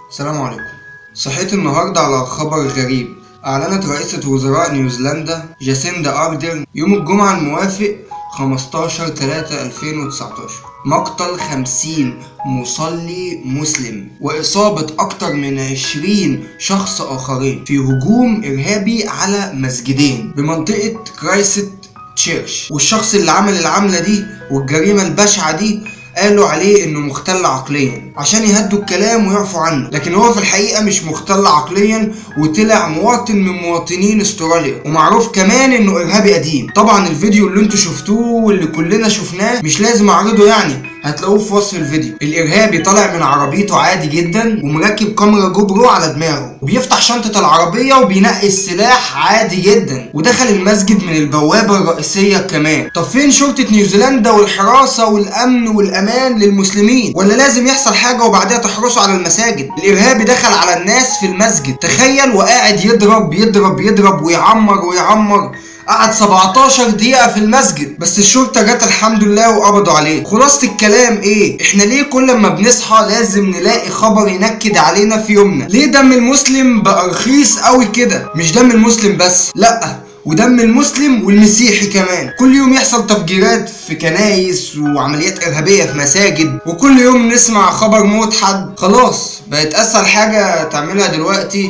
السلام عليكم صحيت النهاردة على خبر غريب أعلنت رئيسة وزراء نيوزيلندا جاسيندا أردرن يوم الجمعة الموافق 15 3 2019 مقتل 50 مصلي مسلم وإصابة أكتر من 20 شخص آخرين في هجوم إرهابي على مسجدين بمنطقة كرايست تشيرش والشخص اللي عمل العملة دي والجريمة البشعة دي قالوا عليه انه مختل عقليا عشان يهدوا الكلام ويعفوا عنه لكن هو في الحقيقه مش مختل عقليا وطلع مواطن من مواطنين استراليا ومعروف كمان انه ارهابي قديم طبعا الفيديو اللي انتوا شفتوه واللي كلنا شفناه مش لازم اعرضه يعني هتلاقوه في وصف الفيديو الارهابي طالع من عربيته عادي جدا ومركب كاميرا جو برو على دماغه وبيفتح شنطه العربيه وبينقي السلاح عادي جدا ودخل المسجد من البوابه الرئيسيه كمان طب فين شرطه نيوزيلندا والحراسه والامن والامان للمسلمين ولا لازم يحصل حاجه وبعدها تحرسوا على المساجد الارهابي دخل على الناس في المسجد تخيل وقاعد يضرب يضرب يضرب ويعمر ويعمر قعد 17 دقيقة في المسجد بس الشرطة جت الحمد لله وقبضوا عليه خلاصة الكلام ايه احنا ليه كل ما بنصحى لازم نلاقي خبر ينكد علينا في يومنا ليه دم المسلم بقى رخيص قوي كده مش دم المسلم بس لا ودم المسلم والمسيحي كمان كل يوم يحصل تفجيرات في كنايس وعمليات إرهابية في مساجد وكل يوم نسمع خبر موت حد خلاص بقت أسهل حاجة تعملها دلوقتي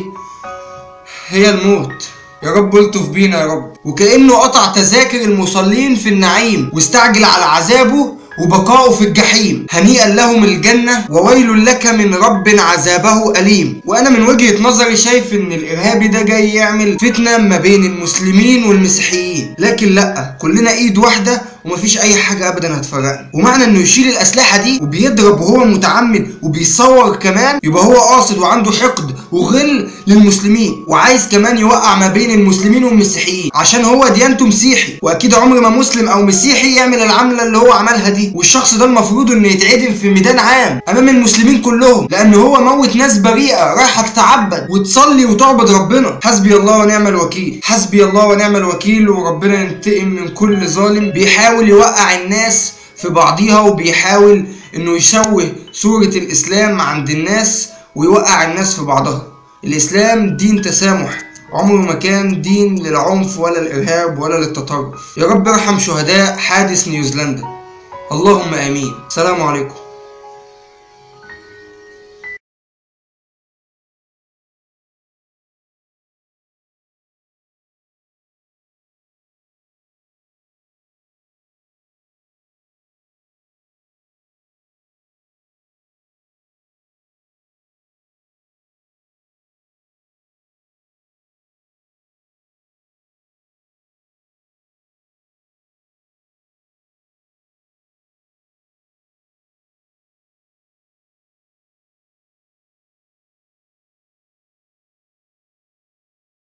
هي الموت يا رب الطف بينا يا رب وكأنه قطع تذاكر المصلين في النعيم واستعجل على عذابه وبقاؤه في الجحيم هنيئا لهم الجنة وويل لك من رب عذابه أليم وأنا من وجهة نظري شايف إن الإرهابي ده جاي يعمل فتنة ما بين المسلمين والمسيحيين لكن لأ كلنا إيد واحدة ومفيش أي حاجة أبدا هتفرقنا ومعنى إنه يشيل الأسلحة دي وبيضرب وهو متعمد وبيصور كمان يبقى هو قاصد وعنده حقد وغل للمسلمين وعايز كمان يوقع ما بين المسلمين والمسيحيين عشان هو ديانته مسيحي وأكيد عمر ما مسلم أو مسيحي يعمل العملة اللي هو عملها دي والشخص ده المفروض انه يتعدم في ميدان عام امام المسلمين كلهم لان هو موت ناس بريئه رايحه تتعبد وتصلي وتعبد ربنا حسبي الله ونعم الوكيل حسبي الله ونعم الوكيل وربنا ينتقم من كل ظالم بيحاول يوقع الناس في بعضيها وبيحاول انه يشوه صوره الاسلام عند الناس ويوقع الناس في بعضها الاسلام دين تسامح عمره ما كان دين للعنف ولا الارهاب ولا للتطرف يا رب ارحم شهداء حادث نيوزيلندا اللهم امين السلام عليكم